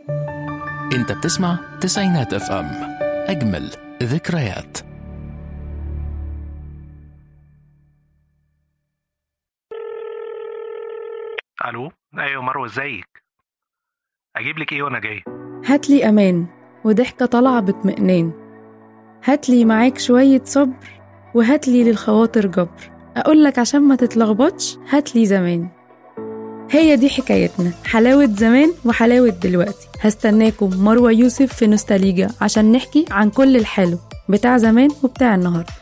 انت بتسمع تسعينات اف ام اجمل ذكريات الو ايوه مروه ازيك اجيب لك ايه وانا جاي هاتلي أمان وضحكة طالعة باطمئنان هاتلي معاك شوية صبر وهاتلي للخواطر جبر أقولك عشان ما تتلخبطش هاتلي زمان هي دي حكايتنا حلاوة زمان وحلاوة دلوقتي هستناكم مروة يوسف في نوستاليجا عشان نحكي عن كل الحلو بتاع زمان وبتاع النهاردة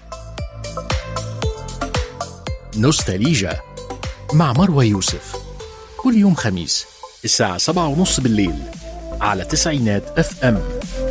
نوستاليجا مع مروى يوسف كل يوم خميس الساعة سبعة ونص بالليل على تسعينات اف ام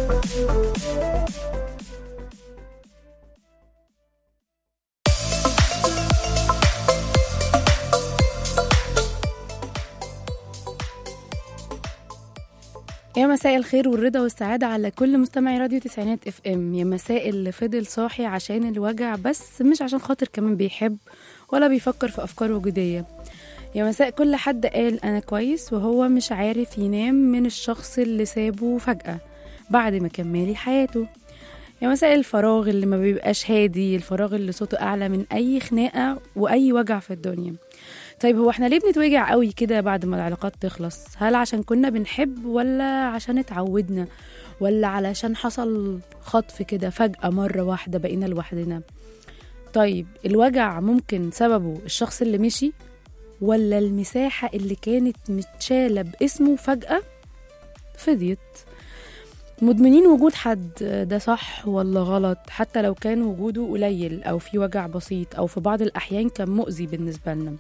يا مساء الخير والرضا والسعادة على كل مستمعي راديو تسعينات اف ام يا مساء اللي فضل صاحي عشان الوجع بس مش عشان خاطر كمان بيحب ولا بيفكر في أفكار وجودية يا مساء كل حد قال أنا كويس وهو مش عارف ينام من الشخص اللي سابه فجأة بعد ما كملي حياته يا مساء الفراغ اللي ما بيبقاش هادي الفراغ اللي صوته أعلى من أي خناقة وأي وجع في الدنيا طيب هو احنا ليه بنتوجع قوي كده بعد ما العلاقات تخلص هل عشان كنا بنحب ولا عشان اتعودنا ولا علشان حصل خطف كده فجأة مرة واحدة بقينا لوحدنا طيب الوجع ممكن سببه الشخص اللي مشي ولا المساحة اللي كانت متشالة باسمه فجأة فضيت مدمنين وجود حد ده صح ولا غلط حتى لو كان وجوده قليل أو في وجع بسيط أو في بعض الأحيان كان مؤذي بالنسبة لنا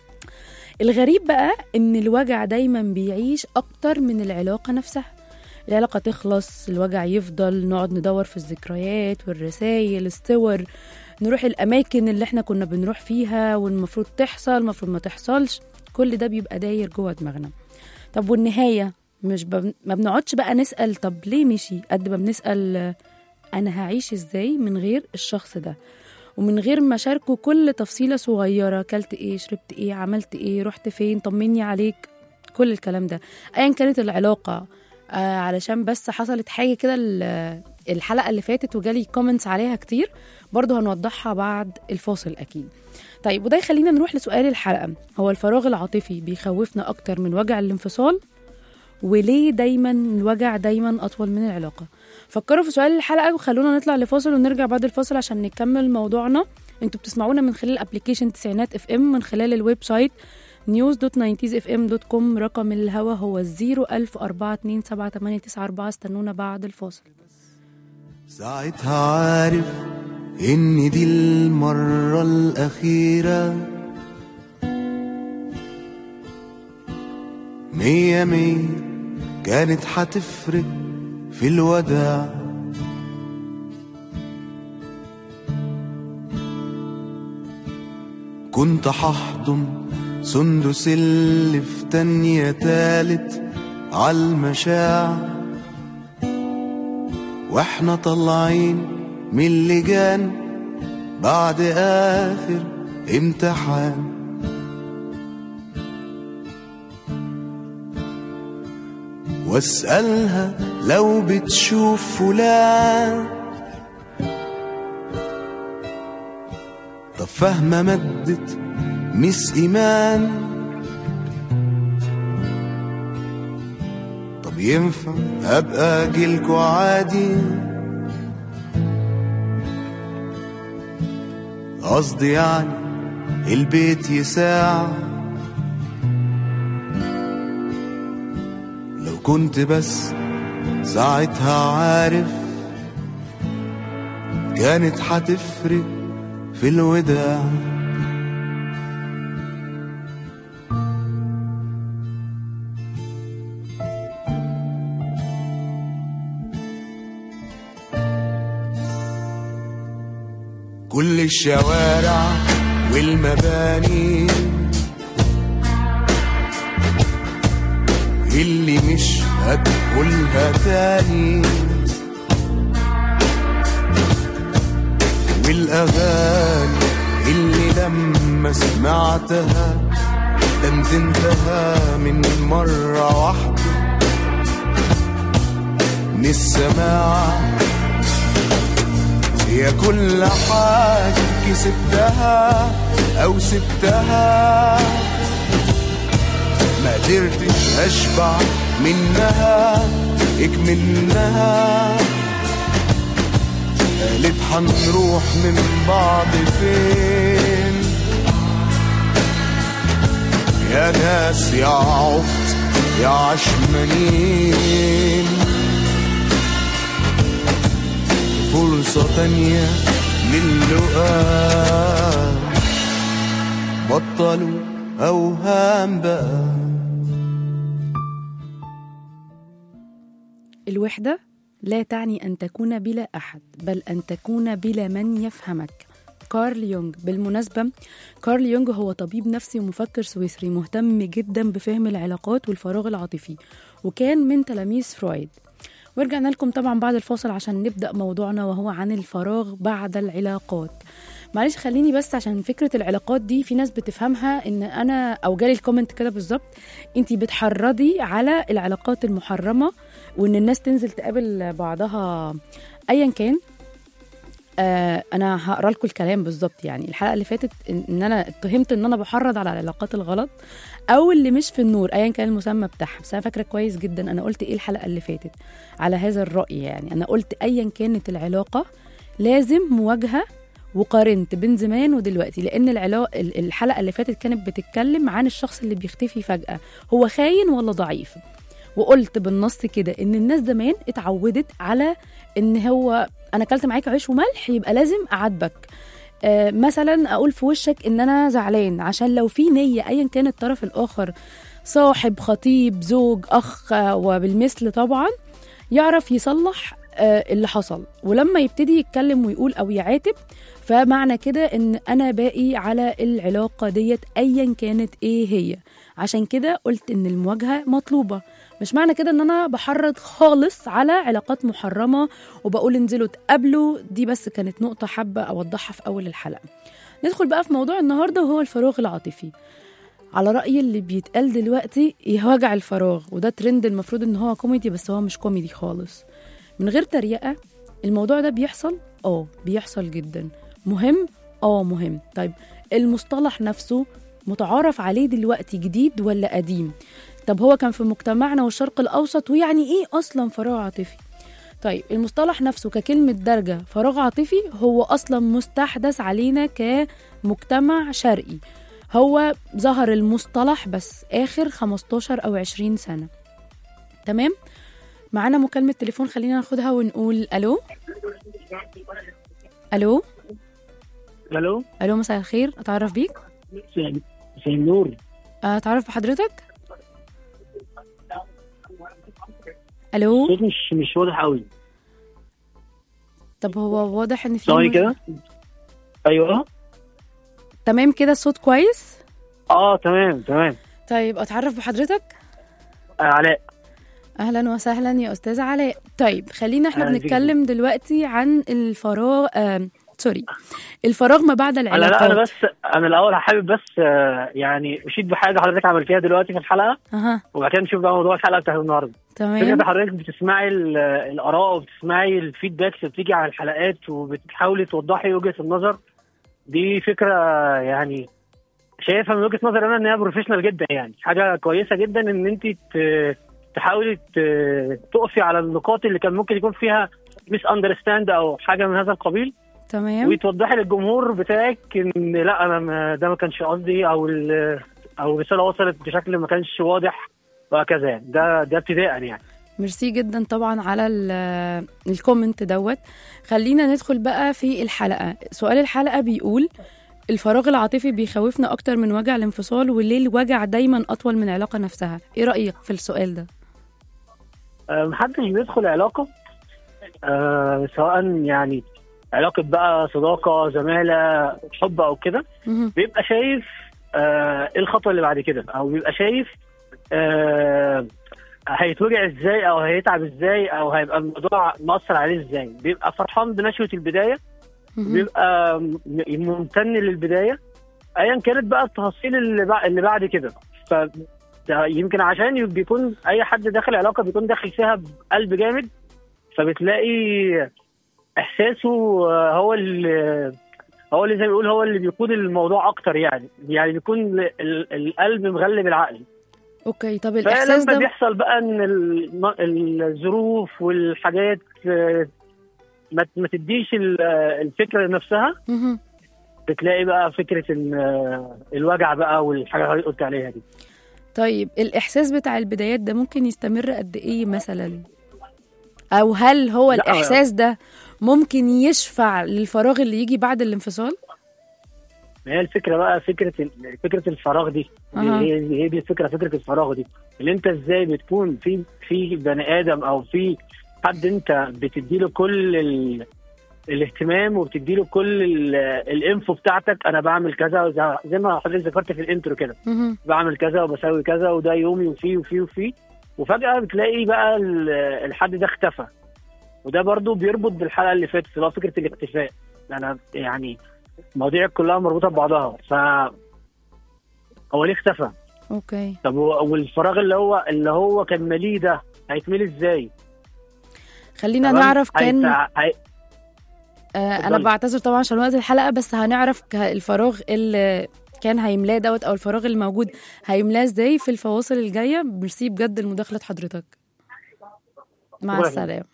الغريب بقى ان الوجع دايما بيعيش اكتر من العلاقه نفسها العلاقه تخلص الوجع يفضل نقعد ندور في الذكريات والرسائل الصور نروح الاماكن اللي احنا كنا بنروح فيها والمفروض تحصل المفروض ما تحصلش كل ده بيبقى داير جوه دماغنا طب والنهايه مش ب... ما بنقعدش بقى نسال طب ليه مشي قد ما بنسال آه، انا هعيش ازاي من غير الشخص ده ومن غير ما شاركه كل تفصيلة صغيرة كلت ايه شربت ايه عملت ايه رحت فين طمني عليك كل الكلام ده ايا كانت العلاقة آه علشان بس حصلت حاجة كده ال- الحلقة اللي فاتت وجالي كومنتس عليها كتير برضو هنوضحها بعد الفاصل أكيد طيب وده يخلينا نروح لسؤال الحلقة هو الفراغ العاطفي بيخوفنا أكتر من وجع الانفصال وليه دايما الوجع دايما أطول من العلاقة فكروا في سؤال الحلقة وخلونا نطلع لفاصل ونرجع بعد الفاصل عشان نكمل موضوعنا انتوا بتسمعونا من خلال ابلكيشن تسعينات اف ام من خلال الويب سايت news.90sfm.com رقم الهوا هو 010427894 استنونا بعد الفاصل ساعتها عارف ان دي المرة الأخيرة مية مية كانت هتفرق في الوداع كنت هحضن سندس اللي في تانية تالت عالمشاعر واحنا طالعين من اللجان بعد اخر امتحان واسألها لو بتشوف فلان طب فاهمة مادة مس إيمان طب ينفع أبقى أجيلكوا عادي قصدي يعني البيت يساع لو كنت بس ساعتها عارف كانت هتفرق في الوداع كل الشوارع والمباني اللي مش هدخلها تاني والأغاني اللي لما سمعتها دندنتها من مرة واحدة من السماع يا كل حاجة كسبتها أو سبتها ما قدرتش أشبع منها اكمنها قالت حنروح من بعض فين يا ناس يا عبط يا عشمانين فرصة تانية للقاء بطلوا أوهام بقى الوحدة لا تعني أن تكون بلا أحد بل أن تكون بلا من يفهمك كارل يونغ بالمناسبة كارل يونغ هو طبيب نفسي ومفكر سويسري مهتم جدا بفهم العلاقات والفراغ العاطفي وكان من تلاميذ فرويد ورجعنا لكم طبعا بعد الفاصل عشان نبدأ موضوعنا وهو عن الفراغ بعد العلاقات معلش خليني بس عشان فكرة العلاقات دي في ناس بتفهمها ان انا او جالي الكومنت كده بالظبط انتي بتحرضي على العلاقات المحرمة وان الناس تنزل تقابل بعضها ايا كان آه انا هقرا لكم الكلام بالظبط يعني الحلقه اللي فاتت ان إن انا اتهمت ان انا بحرض على العلاقات الغلط او اللي مش في النور ايا كان المسمى بتاعها بس انا فاكره كويس جدا انا قلت ايه الحلقه اللي فاتت على هذا الراي يعني انا قلت ايا كانت العلاقه لازم مواجهه وقارنت بين زمان ودلوقتي لان العلاقه الحلقه اللي فاتت كانت بتتكلم عن الشخص اللي بيختفي فجاه هو خاين ولا ضعيف وقلت بالنص كده ان الناس زمان اتعودت على ان هو انا اكلت معاك عيش وملح يبقى لازم اعاتبك آه مثلا اقول في وشك ان انا زعلان عشان لو في نيه ايا كان الطرف الاخر صاحب خطيب زوج اخ آه، وبالمثل طبعا يعرف يصلح آه، اللي حصل ولما يبتدي يتكلم ويقول او يعاتب فمعنى كده ان انا باقي على العلاقه ديت ايا كانت ايه هي عشان كده قلت ان المواجهه مطلوبه مش معنى كده ان انا بحرض خالص على علاقات محرمه وبقول انزلوا تقابلوا دي بس كانت نقطه حابه اوضحها في اول الحلقه ندخل بقى في موضوع النهارده وهو الفراغ العاطفي على رأي اللي بيتقال دلوقتي يوجع الفراغ وده ترند المفروض ان هو كوميدي بس هو مش كوميدي خالص من غير تريقة الموضوع ده بيحصل اه بيحصل جدا مهم اه مهم طيب المصطلح نفسه متعارف عليه دلوقتي جديد ولا قديم طب هو كان في مجتمعنا والشرق الأوسط ويعني ايه أصلا فراغ عاطفي طيب المصطلح نفسه ككلمة درجة فراغ عاطفي هو أصلا مستحدث علينا كمجتمع شرقي هو ظهر المصطلح بس آخر 15 أو 20 سنة تمام معانا مكالمة تليفون خلينا ناخدها ونقول ألو ألو الو ألو مساء الخير أتعرف بيك مساء مساء النور أتعرف بحضرتك ألو الصوت مش مش واضح قوي طب هو واضح إن في ثواني مش- كده ايوه تمام كده الصوت كويس اه تمام تمام طيب أتعرف بحضرتك آه علاء اهلا وسهلا يا استاذ علاء طيب خلينا احنا أهلا بيك. بنتكلم دلوقتي عن الفراغ آه، سوري الفراغ ما بعد انا العلاقات لا انا بس انا الاول حابب بس آه يعني اشيد بحاجه حضرتك عملتيها دلوقتي في الحلقه اها وبعد كده نشوف بقى موضوع الحلقه بتاعت النهارده فكره تمام حضرتك بتسمعي ال- الاراء وبتسمعي الفيدباكس اللي بتيجي على الحلقات وبتحاولي توضحي وجهه النظر دي فكره يعني شايفها من وجهه نظري انا ان هي بروفيشنال جدا يعني حاجه كويسه جدا ان انت ت- تحاولي ت- تقفي على النقاط اللي كان ممكن يكون فيها مس اندرستاند او حاجه من هذا القبيل تمام وتوضحي للجمهور بتاعك ان لا انا ما ده ما كانش قصدي او ال- او الرساله وصلت بشكل ما كانش واضح وهكذا يعني ده ده ابتداء يعني ميرسي جدا طبعا على ال- الكومنت دوت خلينا ندخل بقى في الحلقه سؤال الحلقه بيقول الفراغ العاطفي بيخوفنا اكتر من وجع الانفصال وليه الوجع دايما اطول من العلاقه نفسها ايه رايك في السؤال ده آه، محدش بيدخل علاقة آه، سواء يعني علاقة بقى صداقة زمالة حب أو كده مهم. بيبقى شايف آه، إيه الخطوة اللي بعد كده أو بيبقى شايف آه، هيتوجع ازاي او هيتعب ازاي او هيبقى الموضوع مأثر عليه ازاي بيبقى فرحان بنشوة البداية مهم. بيبقى م- ممتن للبدايه ايا كانت بقى التفاصيل اللي, بع- اللي بعد كده ف ده يمكن عشان بيكون اي حد داخل علاقه بيكون داخل فيها بقلب جامد فبتلاقي احساسه آه، هو اللي هو اللي زي ما بيقول هو اللي بيقود الموضوع اكتر يعني يعني بيكون ال- القلب مغلب العقل اوكي طب الاحساس فلما ده بيحصل بقى ان الم- الظروف والحاجات آه، ما ما تديش ال- آه، الفكره نفسها مهم. بتلاقي بقى فكره ال- آه، الوجع بقى والحاجه اللي قلت عليها دي طيب الاحساس بتاع البدايات ده ممكن يستمر قد ايه مثلا او هل هو لا، الاحساس ده ممكن يشفع للفراغ اللي يجي بعد الانفصال ما هي الفكره بقى فكره ال- فكره الفراغ دي أها. هي هي دي الفكره فكره الفراغ دي اللي انت ازاي بتكون في في بني ادم او في حد انت بتديله كل ال... الاهتمام وبتديله كل ال... الانفو بتاعتك انا بعمل كذا وزي- زي ما حضرتك ذكرت في الانترو كده مهم. بعمل كذا وبسوي كذا وده يومي وفيه وفيه وفيه وفجاه بتلاقي بقى ال- الحد ده اختفى وده برضو بيربط بالحلقه اللي فاتت اللي هو فكره الاختفاء انا يعني المواضيع كلها مربوطه ببعضها ف هو ليه اختفى؟ اوكي طب و- والفراغ اللي هو اللي هو كان ماليه ده هيتملي ازاي؟ خلينا تمام؟ نعرف كان هيت- هي... آه انا اتفضلي. بعتذر طبعا عشان وقت الحلقه بس هنعرف ك- الفراغ اللي كان هيملاه دوت او الفراغ اللي موجود هيملاه ازاي في الفواصل الجايه ميرسي بجد لمداخله حضرتك مع شكراً. السلامه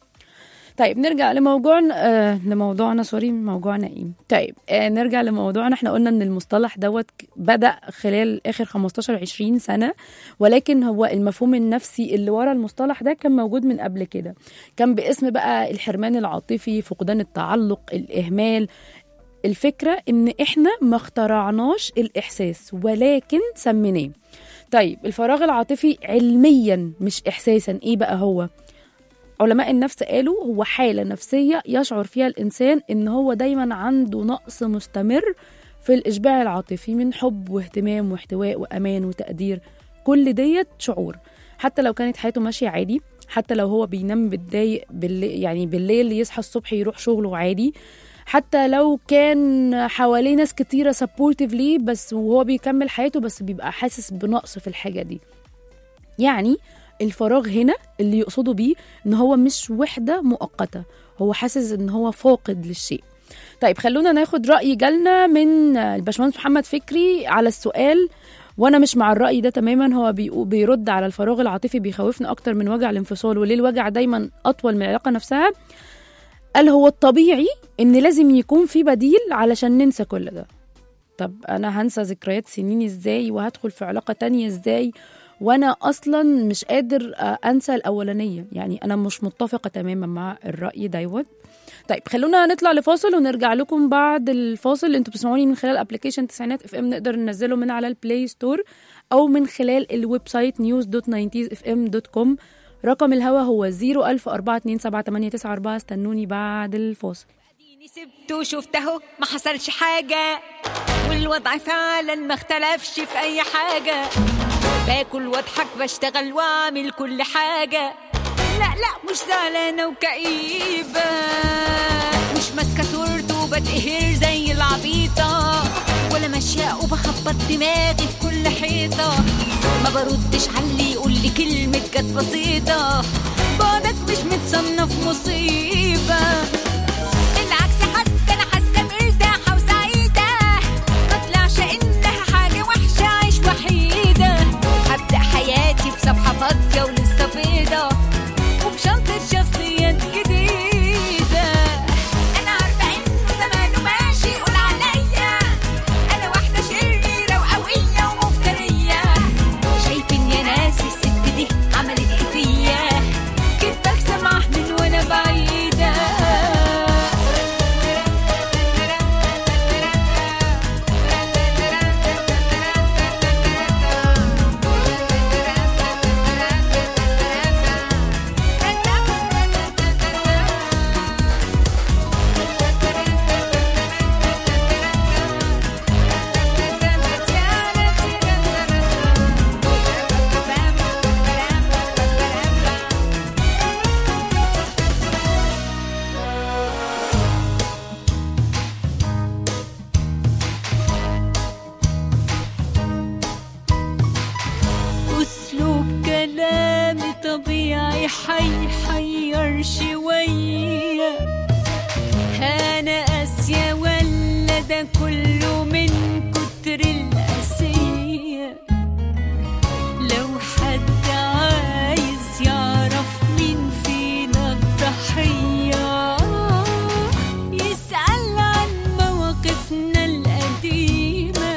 طيب نرجع لموضوعنا آه لموضوعنا سوري موضوعنا ايه طيب آه نرجع لموضوعنا احنا قلنا ان المصطلح دوت بدا خلال اخر 15 20 سنه ولكن هو المفهوم النفسي اللي ورا المصطلح ده كان موجود من قبل كده كان باسم بقى الحرمان العاطفي فقدان التعلق الاهمال الفكره ان احنا ما اخترعناش الاحساس ولكن سميناه طيب الفراغ العاطفي علميا مش احساسا ايه بقى هو علماء النفس قالوا هو حالة نفسية يشعر فيها الإنسان إن هو دايما عنده نقص مستمر في الإشباع العاطفي من حب واهتمام واحتواء وأمان وتقدير كل ديت شعور حتى لو كانت حياته ماشية عادي حتى لو هو بينام بالضايق بالليل يعني بالليل يصحى الصبح يروح شغله عادي حتى لو كان حواليه ناس كتيرة سبورتيف ليه بس وهو بيكمل حياته بس بيبقى حاسس بنقص في الحاجة دي يعني الفراغ هنا اللي يقصده بيه ان هو مش وحده مؤقته هو حاسس ان هو فاقد للشيء طيب خلونا ناخد راي جالنا من الباشمهندس محمد فكري على السؤال وانا مش مع الراي ده تماما هو بيقو- بيرد على الفراغ العاطفي بيخوفنا اكتر من وجع الانفصال وليه الوجع دايما اطول من العلاقه نفسها قال هو الطبيعي ان لازم يكون في بديل علشان ننسى كل ده طب انا هنسى ذكريات سنين ازاي وهدخل في علاقه تانية ازاي وانا اصلا مش قادر آه، انسى الاولانيه يعني انا مش متفقه تماما مع الراي دوت طيب خلونا نطلع لفاصل ونرجع لكم بعد الفاصل انتوا بتسمعوني من خلال ابلكيشن تسعينات اف ام نقدر ننزله من على البلاي ستور او من خلال الويب سايت news.90sfm.com رقم الهوا هو 010427889 استنوني بعد الفاصل اديني سبته وشفته ما حصلش حاجة والوضع فعلا ما اختلفش في أي حاجة باكل واضحك بشتغل واعمل كل حاجة لا لا مش زعلانة وكئيبة مش ماسكة صورته وبتقهر زي العبيطة ولا ماشية وبخبط دماغي في كل حيطة ما بردش على اللي يقول لي كلمة كانت بسيطة بعدك مش متصنف مصيبة بالعكس حتى انا حاسه مرتاحه وسعيده ما طلعش انها حاجه وحشه عيش وحيده هبدا حياتي بصفحه فاضيه ولسه بيضه وبشنطه شخصيات جديده انا عارفه انه زمانه ماشي يقول عليا انا واحده شريره وقويه ومفتريه شايفين يا ناس الست دي عملت ايه فيا كنت بكسب من وانا بعيده طبيعي حيحير شوية أنا قاسية ولا ده كله من كتر القاسية لو حد عايز يعرف مين فينا الضحية يسأل عن مواقفنا القديمة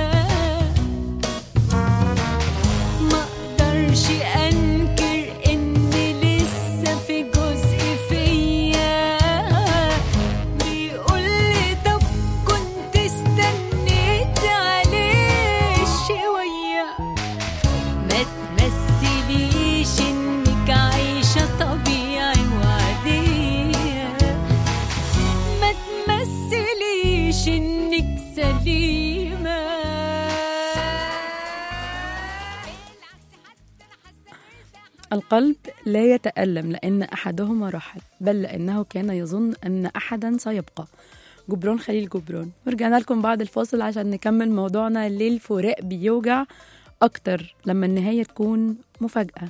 ما اقدرش انكر ان لسه في جزء فيا بيقول لي طب كنت استنيت عليه شويه ما تمثليش انك عايشه طبيعي وعاديه ما تمثليش انك سليمه القلب لا يتألم لأن أحدهما رحل بل لأنه كان يظن أن أحدا سيبقى جبران خليل جبران ورجعنا لكم بعد الفاصل عشان نكمل موضوعنا ليه الفراق بيوجع أكتر لما النهاية تكون مفاجأة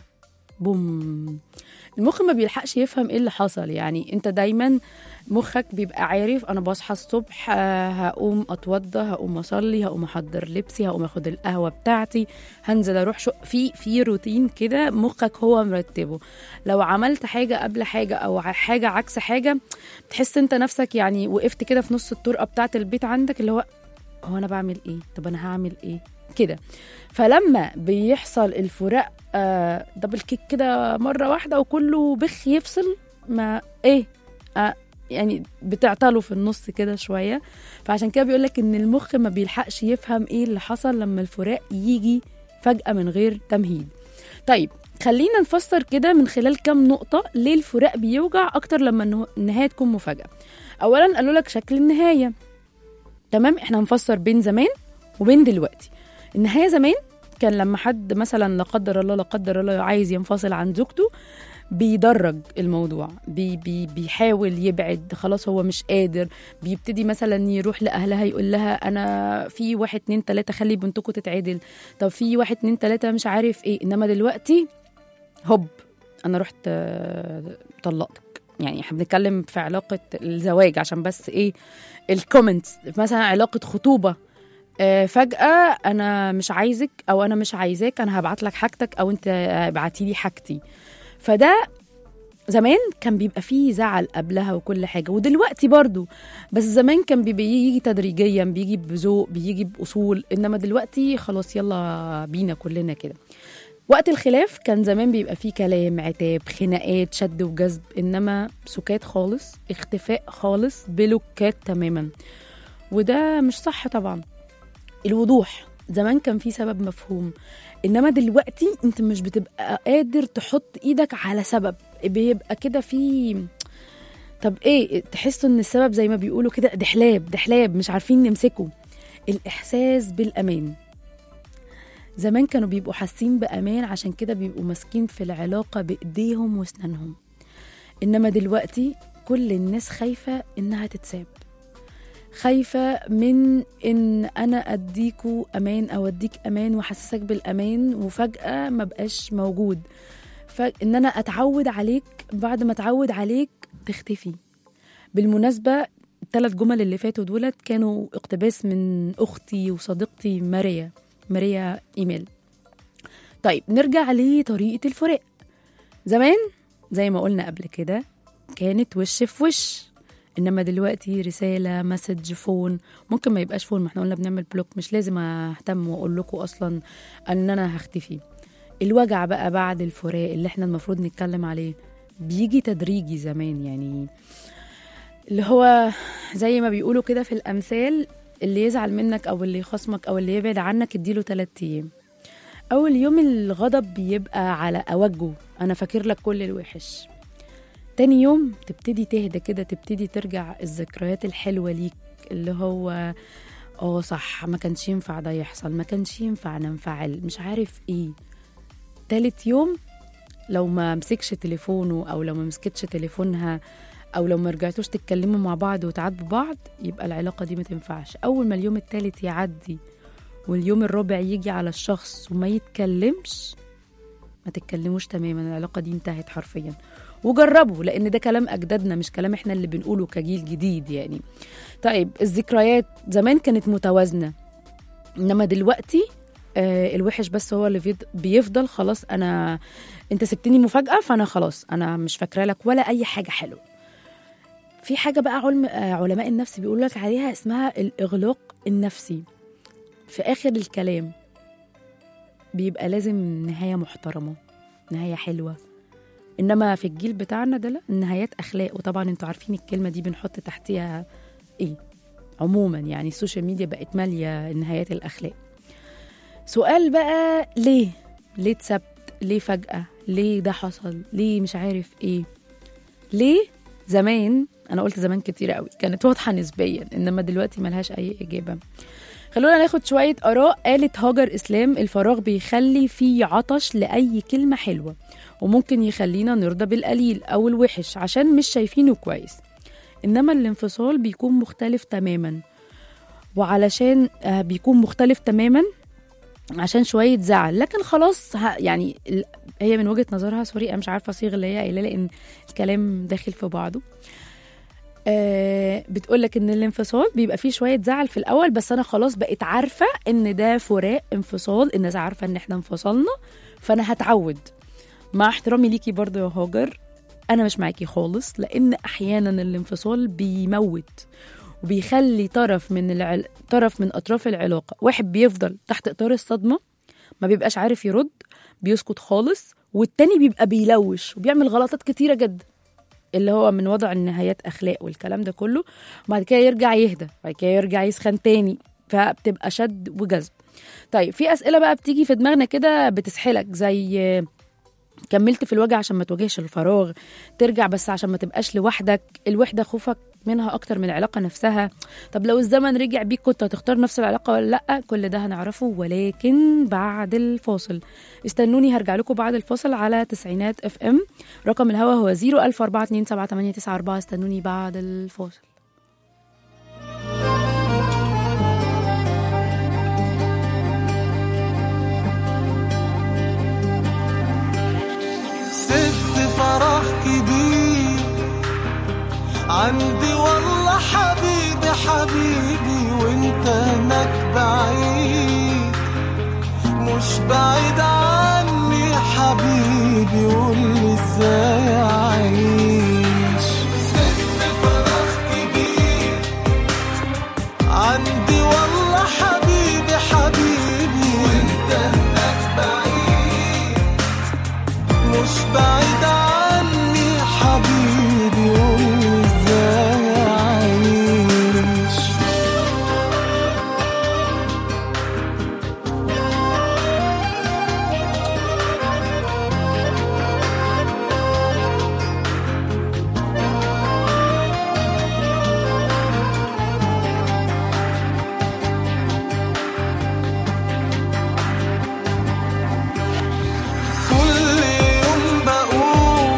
بوم المخ ما بيلحقش يفهم ايه اللي حصل يعني انت دايما مخك بيبقى عارف انا بصحى الصبح آه، هقوم اتوضى هقوم اصلي هقوم احضر لبسي هقوم اخد القهوه بتاعتي هنزل اروح شو في في روتين كده مخك هو مرتبه لو عملت حاجه قبل حاجه او ع- حاجه عكس حاجه تحس انت نفسك يعني وقفت كده في نص الطرقه بتاعه البيت عندك اللي هو هو انا بعمل ايه طب انا هعمل ايه كده فلما بيحصل الفراق آه دبل كيك كده مره واحده وكله بخ يفصل ما ايه آه يعني بتعطله في النص كده شويه فعشان كده بيقول لك ان المخ ما بيلحقش يفهم ايه اللي حصل لما الفراق يجي فجاه من غير تمهيد طيب خلينا نفسر كده من خلال كام نقطه ليه الفراق بيوجع اكتر لما النه- النهايه تكون مفاجاه اولا قالوا لك شكل النهايه تمام احنا هنفسر بين زمان وبين دلوقتي النهايه زمان كان لما حد مثلا لا قدر الله لا قدر الله عايز ينفصل عن زوجته بيدرج الموضوع بي بي بيحاول يبعد خلاص هو مش قادر بيبتدي مثلا يروح لأهلها يقول لها أنا في واحد اتنين تلاتة خلي بنتكم تتعدل طب في واحد اتنين تلاتة مش عارف ايه إنما دلوقتي هوب أنا رحت آه، طلقتك يعني احنا بنتكلم في علاقة الزواج عشان بس ايه الكومنتس مثلا علاقة خطوبة آه، فجأة أنا مش عايزك أو أنا مش عايزاك أنا هبعت لك حاجتك أو أنت ابعتي لي حاجتي فده زمان كان بيبقى فيه زعل قبلها وكل حاجة ودلوقتي برضو بس زمان كان بيبقى يجي تدريجيا بيجي بذوق بيجي بأصول إنما دلوقتي خلاص يلا بينا كلنا كده وقت الخلاف كان زمان بيبقى فيه كلام عتاب خناقات شد وجذب إنما سكات خالص اختفاء خالص بلوكات تماما وده مش صح طبعا الوضوح زمان كان في سبب مفهوم انما دلوقتي انت مش بتبقى قادر تحط ايدك على سبب بيبقى كده في طب ايه تحسوا ان السبب زي ما بيقولوا كده دحلاب دحلاب مش عارفين نمسكه الاحساس بالامان زمان كانوا بيبقوا حاسين بامان عشان كده بيبقوا ماسكين في العلاقه بايديهم واسنانهم انما دلوقتي كل الناس خايفه انها تتساب خايفة من إن أنا أديكوا أمان أو أديك أمان وأحسسك بالأمان وفجأة ما بقاش موجود فإن أنا أتعود عليك بعد ما أتعود عليك تختفي بالمناسبة الثلاث جمل اللي فاتوا دولت كانوا اقتباس من أختي وصديقتي ماريا ماريا إيميل طيب نرجع لطريقة الفراق زمان زي ما قلنا قبل كده كانت وش في وش انما دلوقتي رساله مسج فون ممكن ما يبقاش فون ما احنا قلنا بنعمل بلوك مش لازم اهتم واقول لكم اصلا ان انا هختفي الوجع بقى بعد الفراق اللي احنا المفروض نتكلم عليه بيجي تدريجي زمان يعني اللي هو زي ما بيقولوا كده في الامثال اللي يزعل منك او اللي يخصمك او اللي يبعد عنك اديله تلات ايام اول يوم الغضب بيبقى على اوجه انا فاكر لك كل الوحش تاني يوم تبتدي تهدى كده تبتدي ترجع الذكريات الحلوة ليك اللي هو اه صح ما كانش ينفع ده يحصل ما كانش ينفع ننفعل مش عارف ايه تالت يوم لو ما مسكش تليفونه او لو ما مسكتش تليفونها او لو ما رجعتوش تتكلموا مع بعض وتعاتبوا بعض يبقى العلاقة دي ما تنفعش اول ما اليوم التالت يعدي واليوم الرابع يجي على الشخص وما يتكلمش ما تتكلموش تماما العلاقه دي انتهت حرفيا وجربوا لان ده كلام اجدادنا مش كلام احنا اللي بنقوله كجيل جديد يعني طيب الذكريات زمان كانت متوازنه انما دلوقتي آه الوحش بس هو اللي بيض- بيفضل خلاص انا انت سبتني مفاجاه فانا خلاص انا مش فاكره لك ولا اي حاجه حلوه في حاجه بقى علم آه علماء النفس بيقول لك عليها اسمها الاغلاق النفسي في اخر الكلام بيبقى لازم نهايه محترمه نهايه حلوه انما في الجيل بتاعنا ده لا النهايات اخلاق وطبعا انتوا عارفين الكلمه دي بنحط تحتيها ايه عموما يعني السوشيال ميديا بقت ماليه نهايات الاخلاق سؤال بقى ليه ليه اتسبت ليه فجاه ليه ده حصل ليه مش عارف ايه ليه زمان انا قلت زمان كتير قوي كانت واضحه نسبيا انما دلوقتي ملهاش اي اجابه خلونا ناخد شوية آراء قالت هاجر إسلام الفراغ بيخلي فيه عطش لأي كلمة حلوة وممكن يخلينا نرضى بالقليل أو الوحش عشان مش شايفينه كويس إنما الانفصال بيكون مختلف تماما وعلشان آه، بيكون مختلف تماما عشان شوية زعل لكن خلاص ه- يعني ال- هي من وجهة نظرها سوري أنا مش عارفة صيغ اللي هي قايلاه لأن الكلام داخل في بعضه آه بتقول لك ان الانفصال بيبقى فيه شويه زعل في الاول بس انا خلاص بقيت عارفه ان ده فراق انفصال الناس عارفه ان احنا انفصلنا فانا هتعود مع احترامي ليكي برضو يا هاجر انا مش معاكي خالص لان احيانا الانفصال بيموت وبيخلي طرف من العل... طرف من اطراف العلاقه واحد بيفضل تحت اطار الصدمه ما بيبقاش عارف يرد بيسكت خالص والتاني بيبقى بيلوش وبيعمل غلطات كتيره جدا اللي هو من وضع النهايات اخلاق والكلام ده كله وبعد كده يرجع يهدى بعد كده يرجع يسخن تاني فبتبقى شد وجذب طيب في اسئله بقى بتيجي في دماغنا كده بتسحلك زي كملت في الوجع عشان ما تواجهش الفراغ ترجع بس عشان ما تبقاش لوحدك الوحده خوفك منها اكتر من العلاقه نفسها طب لو الزمن رجع بيك كنت هتختار نفس العلاقه ولا لا كل ده هنعرفه ولكن بعد الفاصل استنوني هرجع لكم بعد الفاصل على تسعينات اف ام رقم الهوا هو 014278994 استنوني بعد الفاصل سبت فرح كبير عندي والله حبيبي حبيبي وانت هناك بعيد مش بعيد عني حبيبي قولي ازاي اعيش سبت فرح كبير عندي والله حبيبي حبيبي وانت هناك بعيد مش بعيد عني حبيبي قولي ازاي اعيش كل يوم بقول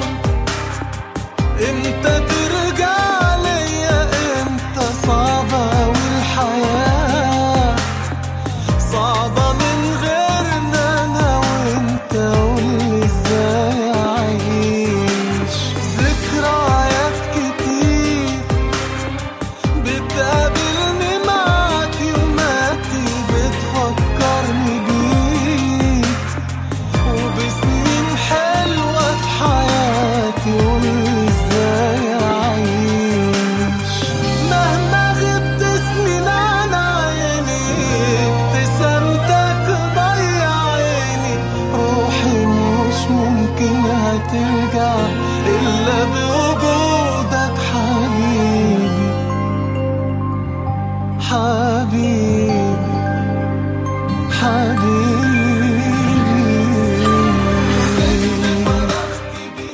امتى ترجع ليا امتى صعبة والحياة صعبة من غيرنا انا وانت قولي ازاي اعيش ذكريات كتير بتقابلني معاك يوماتي بتفكرني بيك وبسنين حلوة في حياتي قولي ازاي اعيش مهما غبت سنين عن عيني ابتسامتك ضيع عيني روحي مش ممكن هترجع الا بوجودك حبيبي حبيبي حبيبي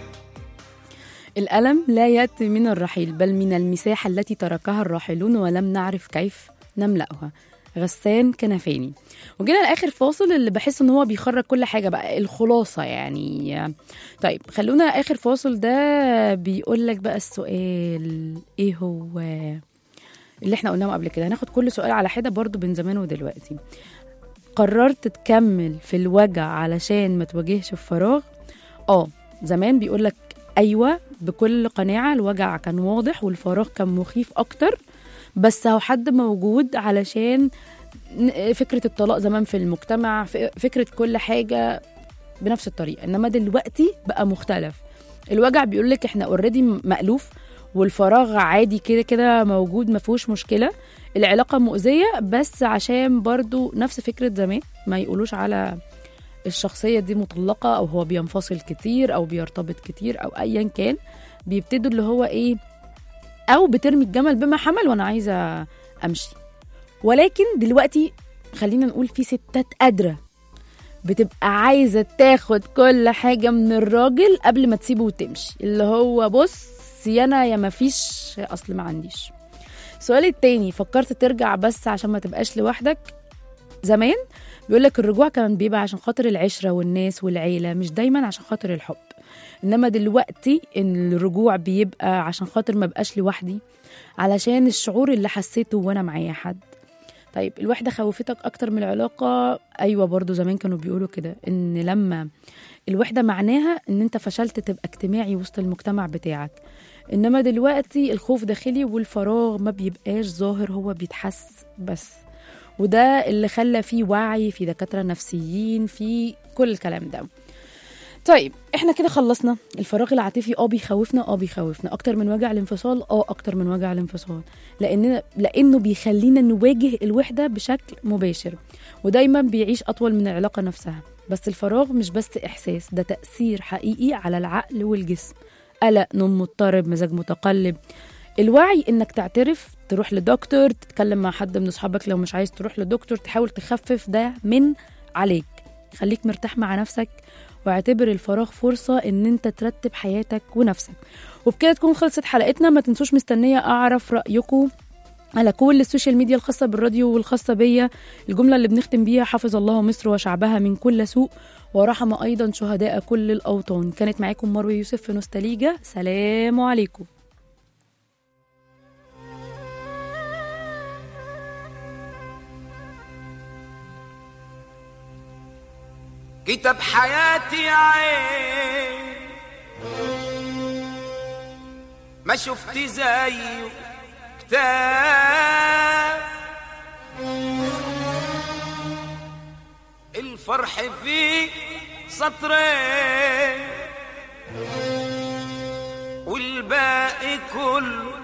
الألم لا يأتي من الرحيل بل من المساحة التي تركها الراحلون ولم نعرف كيف نملأها غسان كنفاني وجينا لاخر فاصل اللي بحس ان هو بيخرج كل حاجه بقى الخلاصه يعني طيب خلونا اخر فاصل ده بيقول لك بقى السؤال ايه هو اللي احنا قلناه قبل كده هناخد كل سؤال على حده برضو بين زمان ودلوقتي قررت تكمل في الوجع علشان ما تواجهش الفراغ اه زمان بيقولك ايوه بكل قناعه الوجع كان واضح والفراغ كان مخيف اكتر بس هو حد موجود علشان ن- فكره الطلاق زمان في المجتمع ف- فكره كل حاجه بنفس الطريقه انما دلوقتي بقى مختلف الوجع بيقولك احنا اوريدي مألوف والفراغ عادي كده كده موجود ما فيهوش مشكله العلاقه مؤذيه بس عشان برضو نفس فكره زمان ما يقولوش على الشخصيه دي مطلقه او هو بينفصل كتير او بيرتبط كتير او ايا كان بيبتدوا اللي هو ايه او بترمي الجمل بما حمل وانا عايزه امشي ولكن دلوقتي خلينا نقول في ستات قادره بتبقى عايزه تاخد كل حاجه من الراجل قبل ما تسيبه وتمشي اللي هو بص يا انا يا ما فيش اصل ما عنديش السؤال التاني فكرت ترجع بس عشان ما تبقاش لوحدك زمان بيقول لك الرجوع كان بيبقى عشان خاطر العشره والناس والعيله مش دايما عشان خاطر الحب انما دلوقتي ان الرجوع بيبقى عشان خاطر ما بقاش لوحدي علشان الشعور اللي حسيته وانا معايا حد طيب الوحده خوفتك اكتر من العلاقه ايوه برضو زمان كانوا بيقولوا كده ان لما الوحده معناها ان انت فشلت تبقى اجتماعي وسط المجتمع بتاعك انما دلوقتي الخوف داخلي والفراغ ما بيبقاش ظاهر هو بيتحس بس وده اللي خلى فيه وعي في دكاتره نفسيين في كل الكلام ده طيب احنا كده خلصنا الفراغ العاطفي اه بيخوفنا اه بيخوفنا اكتر من وجع الانفصال اه اكتر من وجع الانفصال لان لانه بيخلينا نواجه الوحده بشكل مباشر ودايما بيعيش اطول من العلاقه نفسها بس الفراغ مش بس احساس ده تاثير حقيقي على العقل والجسم قلق نوم مضطرب مزاج متقلب الوعي انك تعترف تروح لدكتور تتكلم مع حد من اصحابك لو مش عايز تروح لدكتور تحاول تخفف ده من عليك خليك مرتاح مع نفسك واعتبر الفراغ فرصة ان انت ترتب حياتك ونفسك وبكده تكون خلصت حلقتنا ما تنسوش مستنية اعرف رأيكم على كل السوشيال ميديا الخاصة بالراديو والخاصة بيا الجملة اللي بنختم بيها حفظ الله مصر وشعبها من كل سوء ورحم أيضا شهداء كل الأوطان كانت معاكم مروة يوسف في نوستاليجا سلام عليكم كتاب حياتي يا عين ما شفت زيه كتاب الفرح فيه سطرين والباقي كله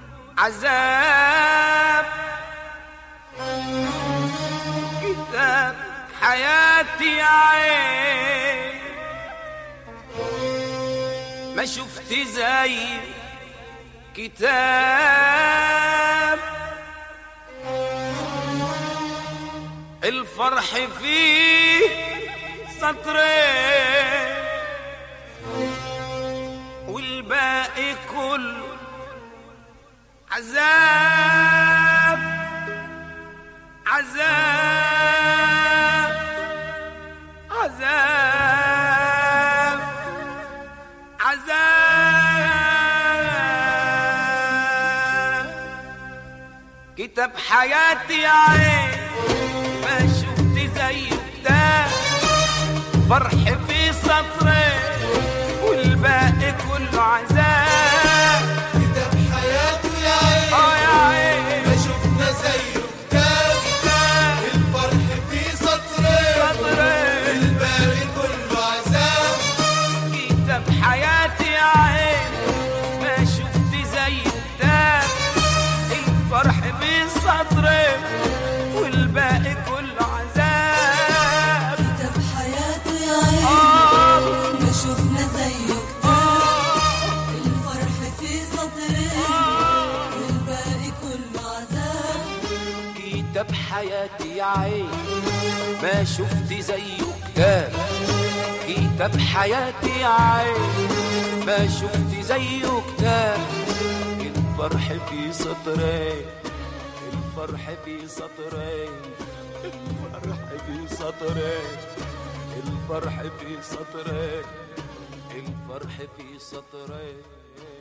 عذاب كتاب حياتي يا عين ما شفت زي كتاب الفرح فيه سطرين والباقي كله عذاب عذاب عذاب عذاب كتاب حياتي يا عين ما شفت زيه كتاب فرح في سطرين والباقي كله عذاب كتاب حياته يا عين اه يا عين ما شفنا زيه كتاب كتاب الفرح فيه سطرين سطرين الباقي كله عذاب كتاب حياتي يا عين ما شفت زي كتاب الفرح بسطرين والباقي كله عذاب كتاب حياته يا عين آه ما شفنا زيه كتاب الفرح في سطرين والباقي كله عذاب كتاب حياتي يا عين ما شفت زيه كتاب كتاب حياتي يا عين ما شفت زيه كتاب الفرح في سطرين الفرح في سطرين الفرح في سطرين الفرح في سطرين الفرح في سطرين